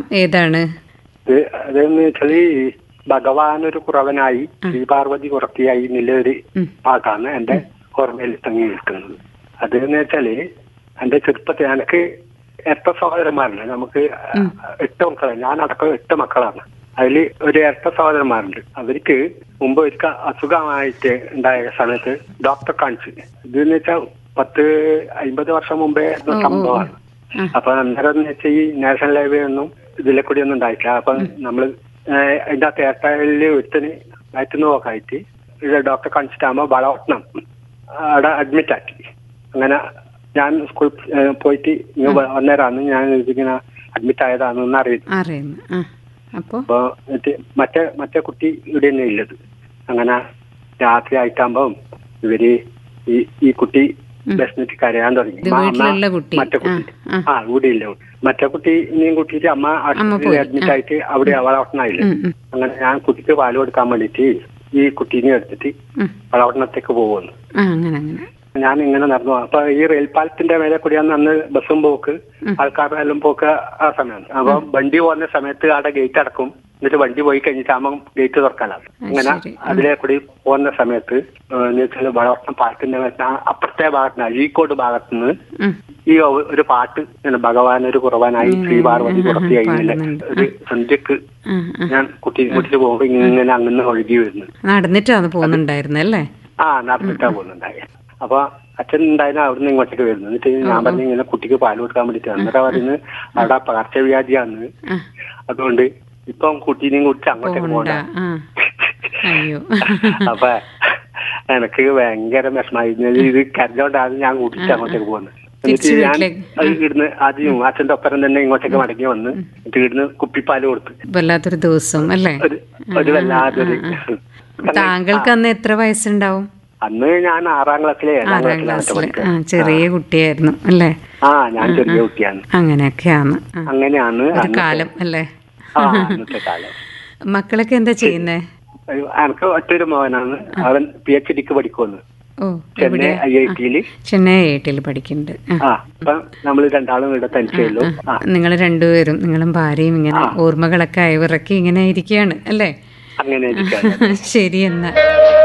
ഏതാണ് ഇത് അതെന്ന് വെച്ചാല് ഭഗവാൻ ഒരു കുറവനായി ശ്രീപാർവതി കുറത്തിയായി എന്നുള്ളൊരു ഉം. പാട്ടാണ് എന്റെ ഓർമ്മയിൽ തങ്ങി നിൽക്കുന്നത് അതെന്ന് വെച്ചാല് എന്റെ ചെറുപ്പത്തിൽ എനിക്ക് എത്ര സഹോദരന്മാരുണ്ട് നമുക്ക് എട്ട് മക്കളാണ് ഞാൻ അടക്കം എട്ട് മക്കളാണ് അതിൽ ഒരു ഇരട്ട സഹോദരന്മാരുണ്ട് അവർക്ക് മുമ്പ് ഒരിക്കൽ അസുഖമായിട്ട് ഉണ്ടായ സമയത്ത് ഡോക്ടറെ കാണിച്ചു ഇതെന്ന് വെച്ചാൽ പത്ത് അമ്പത് വർഷം മുമ്പേ ഉള്ള സംഭവമാണ് അപ്പൊ അന്നേരം എന്ന് വെച്ചാൽ ഈ നാഷണൽ ഹൈവേ ഒന്നും ഇതിലെ കൂടി ഒന്നും ഉണ്ടായിട്ടില്ല അപ്പൊ നമ്മള് ഏഹ് അതിന്റെ അകത്ത് ഏട്ടാളില് ഒരുത്തന് വയറ്റുന്ന നോക്കായിട്ട് ഇത് ഡോക്ടറെ കാണിച്ചിട്ടാകുമ്പോ വളവട്ടണം അവിടെ അഡ്മിറ്റ് ആക്കി അങ്ങനെ ഞാൻ സ്കൂൾ പോയിട്ട് ഇങ്ങ് വന്നേരാന്ന് ഞാൻ ഇതിങ്ങനെ അഡ്മിറ്റ് ആയതാണെന്ന് അറിയുന്നു അറിയുന്നു ആ അപ്പോ അപ്പൊ എന്നിട്ട് മറ്റേ മറ്റേ കുട്ടി ഇവിടെ തന്നെ ഉള്ളത് അങ്ങനെ രാത്രി ആയിട്ടാകുമ്പം ഇവര് ഈ ഈ കുട്ടി ബസ്സിനിട്ട് കരയാൻ തുടങ്ങി ഇത് അമ്മ- അമ്മ വീട്ടിലുള്ള കുട്ടി. മറ്റേ കുട്ടി ആ, ആ ഇവിടെ ഇല്ല മറ്റേ കുട്ടി ഇനിയും കൂട്ടിയിട്ട് അമ്മ ആശുപത്രിയിൽ അഡ്മിറ്റ് ആയിട്ട് അവിടെ വളവട്ടനായില്ല ഉം, ഉം, അങ്ങനെ ഞാൻ കുട്ടിക്ക് പാല് കൊടുക്കാൻ വേണ്ടിയിട്ട് ഈ കുട്ടീനെ എടുത്തിട്ട് ഉം. വളവട്ടണത്തേക്ക് പോകുന്നു ആ അങ്ങനെ അങ്ങനെ ഞാൻ ഇങ്ങനെ നടന്നു അപ്പൊ ഈ റെയിൽപാലത്തിന്റെ മേലെ കൂടിയാണ് അന്ന് ബസ്സും പോക്ക് ആൾക്കാരുടെ എല്ലാം പോക്ക് ആ സമയമാണ് അപ്പൊ വണ്ടി പോകുന്ന സമയത്ത് അവിടെ ഗേറ്റ് അടക്കും എന്നിട്ട് വണ്ടി പോയി കഴിഞ്ഞിട്ട് ആകുമ്പോൾ ഗേറ്റ് തുറക്കാനാണ് അങ്ങനെ ശരി. അതിലെ കൂടി പോകുന്ന സമയത്ത് എന്ന് വെച്ചാൽ വളർത്തം പാലത്തിന്റെ മേലെ ആ അപ്പുറത്തെ ഭാഗത്ത് അഴീക്കോട് ഭാഗത്ത് നിന്ന് ഉം. ഈ ഒ- ഒരു പാട്ട് ഇങ്ങനെ ഭഗവാൻ ഒരു കുറവാനായി ശ്രീ പാർവതി കുറത്തിയായി ഇങ്ങനെ പാടുന്നുണ്ട്. ഒരു സന്ധ്യക്ക് ആ, ആ. ഞാൻ കുട്ടി കുട്ടിക്ക് പോകുമ്പോ ഇങ്ങനെ അങ്ങനെ ഒഴുകി വരുന്നു നടന്നിട്ടാണ് പോകുന്നുണ്ടായിരുന്നത് അല്ലേ ആ നടന്നിട്ടാ പോകുന്നുണ്ടായി അപ്പൊ അച്ഛൻ ഉണ്ടായിരുന്ന അവിടുന്ന് ഇങ്ങോട്ടേക്ക് വരുന്നു എന്നിട്ട് ഞാൻ പറഞ്ഞു ഇങ്ങനെ കുട്ടിക്ക് പാല് കൊടുക്കാൻ വേണ്ടിട്ട് അന്നേരം പറയുന്നത് അവിടെ പകർച്ചവ്യാധിയാണ് ആ അതുകൊണ്ട് ഇപ്പം കുട്ടീനെയും കുറിച്ച് അങ്ങോട്ടേക്ക് പോണ്ട പോകണ്ട ആ അയ്യോ അപ്പൊ എനിക്ക് ഭയങ്കര വിഷമായിരുന്നു ഇത് കരഞ്ഞോണ്ടാണ് ഞാൻ കൂട്ടിട്ട് അങ്ങോട്ടേക്ക് പോകുന്നത് എന്നിട്ട് തിരിച്ച് ഞാൻ വീട്ടിലേക്ക്. അത് ഇവിടുന്ന് ആദ്യം അച്ഛന്റെ ഒപ്പരം തന്നെ ഇങ്ങോട്ടേക്ക് മടങ്ങി വന്ന് എന്നിട്ട് ഇവിടുന്ന് കുപ്പിപ്പാല് കൊടുത്തു വല്ലാത്തൊരു ദിവസം അല്ലേ ഒരു ഒരു വല്ലാതൊരു താങ്കൾക്ക് അന്ന് എത്ര വയസ്സുണ്ടാവും അന്ന് ഞാൻ ആറാം ക്ലാസ്സിലെ ഏഴാം ആറാം ക്ലാസ്സിലാണ് ക്ലാസ്സിൽ പഠിച്ചത് ആ ചെറിയ കുട്ടിയായിരുന്നു അല്ലേ ആ ഞാൻ ചെറിയ കുട്ടിയാണ് അങ്ങനെയൊക്കെയാണ് ആ, അങ്ങനെയാണ് ഒരു അന്നത്തെ- കാലം അല്ലേ ആ അന്നത്തെ കാലം മക്കളൊക്കെ എന്താ ചെയ്യുന്നേ എനിക്ക് ഒറ്റൊരു മോനാണ് അവൻ പി എച്ച് ഡിക്ക് പഠിക്കുമെന്ന് ഓ ചെന്നൈ ഐ ഐ ടിയില് ചെന്നൈ ഐ പഠിക്കുന്നുണ്ട് ആ ആ അപ്പൊ നമ്മൾ രണ്ടാളും ഇവിടെ തനിച്ചേ ഉള്ളൂ ആ നിങ്ങൾ രണ്ടുപേരും നിങ്ങളും ഭാര്യയും ഇങ്ങനെ ഓർമ്മകളൊക്കെ അയവിറക്കി ഇങ്ങനെ ഇരിക്കുകയാണ് അല്ലേ അങ്ങനെ ഇരിക്കാണ് ശരി എന്നാ